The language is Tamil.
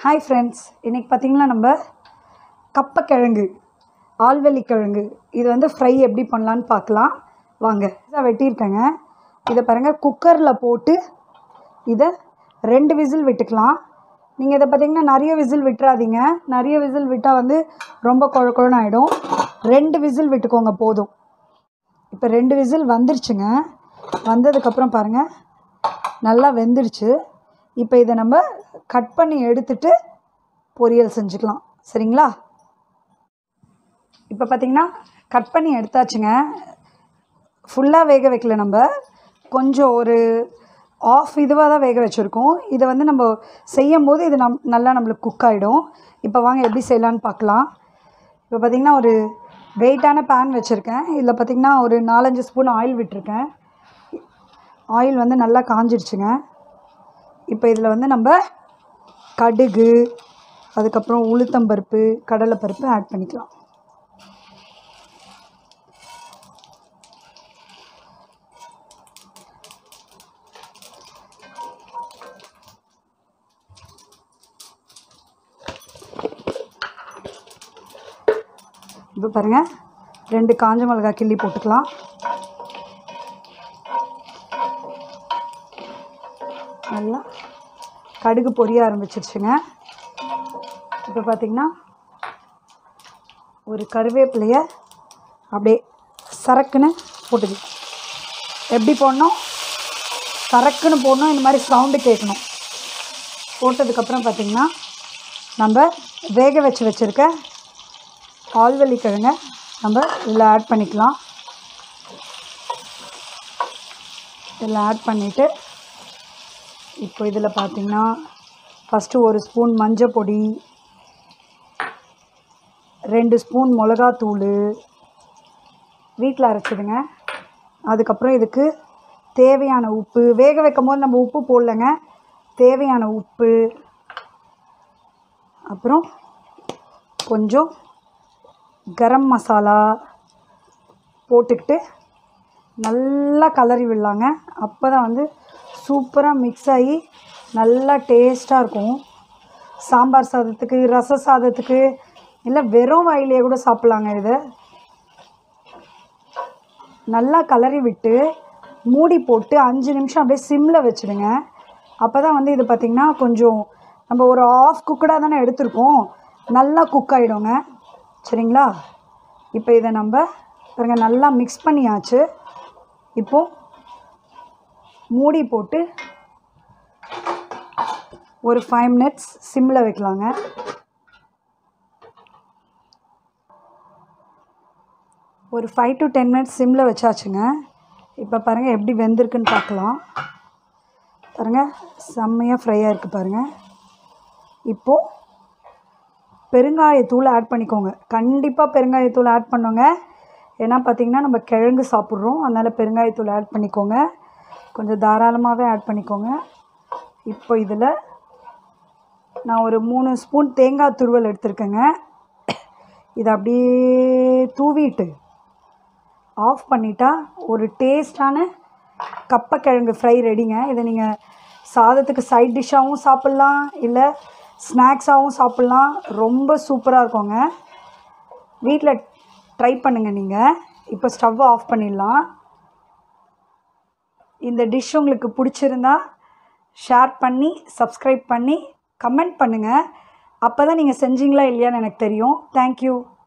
ஹாய் ஃப்ரெண்ட்ஸ் இன்றைக்கி பார்த்தீங்கன்னா நம்ம கப்பக்கிழங்கு ஆல்வெள்ளி கிழங்கு இது வந்து ஃப்ரை எப்படி பண்ணலான்னு பார்க்கலாம் வாங்க இதை வெட்டியிருக்கேங்க இதை பாருங்கள் குக்கரில் போட்டு இதை ரெண்டு விசில் விட்டுக்கலாம் நீங்கள் இதை பார்த்தீங்கன்னா நிறைய விசில் விட்டுறாதீங்க நிறைய விசில் விட்டால் வந்து ரொம்ப குழ குழன்னு ஆகிடும் ரெண்டு விசில் விட்டுக்கோங்க போதும் இப்போ ரெண்டு விசில் வந்துருச்சுங்க வந்ததுக்கப்புறம் பாருங்கள் நல்லா வெந்துடுச்சு இப்போ இதை நம்ம கட் பண்ணி எடுத்துட்டு பொரியல் செஞ்சுக்கலாம் சரிங்களா இப்போ பார்த்திங்கன்னா கட் பண்ணி எடுத்தாச்சுங்க ஃபுல்லாக வேக வைக்கல நம்ம கொஞ்சம் ஒரு ஆஃப் இதுவாக தான் வேக வச்சுருக்கோம் இதை வந்து நம்ம செய்யும் போது இது நம் நல்லா நம்மளுக்கு குக் ஆகிடும் இப்போ வாங்க எப்படி செய்யலான்னு பார்க்கலாம் இப்போ பார்த்திங்கன்னா ஒரு வெயிட்டான பேன் வச்சுருக்கேன் இதில் பார்த்திங்கன்னா ஒரு நாலஞ்சு ஸ்பூன் ஆயில் விட்டுருக்கேன் ஆயில் வந்து நல்லா காஞ்சிடுச்சுங்க இப்போ இதில் வந்து நம்ம கடுகு அதுக்கப்புறம் உளுத்தம்பருப்பு கடலைப்பருப்பு ஆட் பண்ணிக்கலாம் இப்போ பாருங்கள் ரெண்டு காஞ்ச மிளகாய் கிள்ளி போட்டுக்கலாம் நல்லா கடுகு பொரிய ஆரம்பிச்சிருச்சுங்க இப்போ பார்த்திங்கன்னா ஒரு கருவேப்பிலையை அப்படியே சரக்குன்னு போட்டுக்கலாம் எப்படி போடணும் சரக்குன்னு போடணும் இந்த மாதிரி சவுண்டு கேட்கணும் போட்டதுக்கப்புறம் பார்த்திங்கன்னா நம்ம வேக வச்சு வச்சுருக்க ஆல்வெள்ளி கிழங்க நம்ம இதில் ஆட் பண்ணிக்கலாம் இதில் ஆட் பண்ணிவிட்டு இப்போ இதில் பார்த்திங்கன்னா ஃபஸ்ட்டு ஒரு ஸ்பூன் மஞ்சள் பொடி ரெண்டு ஸ்பூன் மிளகாத்தூள் வீட்டில் அரைச்சிடுங்க அதுக்கப்புறம் இதுக்கு தேவையான உப்பு வேக வைக்கும் போது நம்ம உப்பு போடலைங்க தேவையான உப்பு அப்புறம் கொஞ்சம் கரம் மசாலா போட்டுக்கிட்டு நல்லா கலரி விடலாங்க அப்போ தான் வந்து சூப்பராக மிக்ஸ் ஆகி நல்லா டேஸ்ட்டாக இருக்கும் சாம்பார் சாதத்துக்கு ரச சாதத்துக்கு இல்லை வெறும் வாயிலேயே கூட சாப்பிட்லாங்க இதை நல்லா கலரி விட்டு மூடி போட்டு அஞ்சு நிமிஷம் அப்படியே சிம்மில் வச்சுடுங்க அப்போ தான் வந்து இது பார்த்திங்கன்னா கொஞ்சம் நம்ம ஒரு ஆஃப் குக்கடாக தானே எடுத்திருக்கோம் நல்லா குக் ஆகிடுங்க சரிங்களா இப்போ இதை நம்ம பாருங்க நல்லா மிக்ஸ் பண்ணியாச்சு இப்போது மூடி போட்டு ஒரு ஃபைவ் மினிட்ஸ் சிம்மில் வைக்கலாங்க ஒரு ஃபைவ் டு டென் மினிட்ஸ் சிம்மில் வச்சாச்சுங்க இப்போ பாருங்கள் எப்படி வெந்திருக்குன்னு பார்க்கலாம் பாருங்கள் செம்மையாக ஃப்ரையாக இருக்குது பாருங்கள் இப்போது பெருங்காயத்தூள் ஆட் பண்ணிக்கோங்க கண்டிப்பாக பெருங்காயத்தூள் ஆட் பண்ணுங்க ஏன்னா பார்த்திங்கன்னா நம்ம கிழங்கு சாப்பிட்றோம் அதனால் பெருங்காயத்தூள் ஆட் பண்ணிக்கோங்க கொஞ்சம் தாராளமாகவே ஆட் பண்ணிக்கோங்க இப்போ இதில் நான் ஒரு மூணு ஸ்பூன் தேங்காய் துருவல் எடுத்திருக்கேங்க இதை அப்படியே தூவிட்டு ஆஃப் பண்ணிட்டா ஒரு டேஸ்டான கப்பக்கிழங்கு ஃப்ரை ரெடிங்க இதை நீங்கள் சாதத்துக்கு சைட் டிஷ்ஷாகவும் சாப்பிட்லாம் இல்லை ஸ்நாக்ஸாகவும் சாப்பிட்லாம் ரொம்ப சூப்பராக இருக்குங்க வீட்டில் ட்ரை பண்ணுங்கள் நீங்கள் இப்போ ஸ்டவ்வை ஆஃப் பண்ணிடலாம் இந்த டிஷ் உங்களுக்கு பிடிச்சிருந்தா ஷேர் பண்ணி சப்ஸ்கிரைப் பண்ணி கமெண்ட் பண்ணுங்கள் அப்போ தான் நீங்கள் செஞ்சீங்களா இல்லையான்னு எனக்கு தெரியும் தேங்க்யூ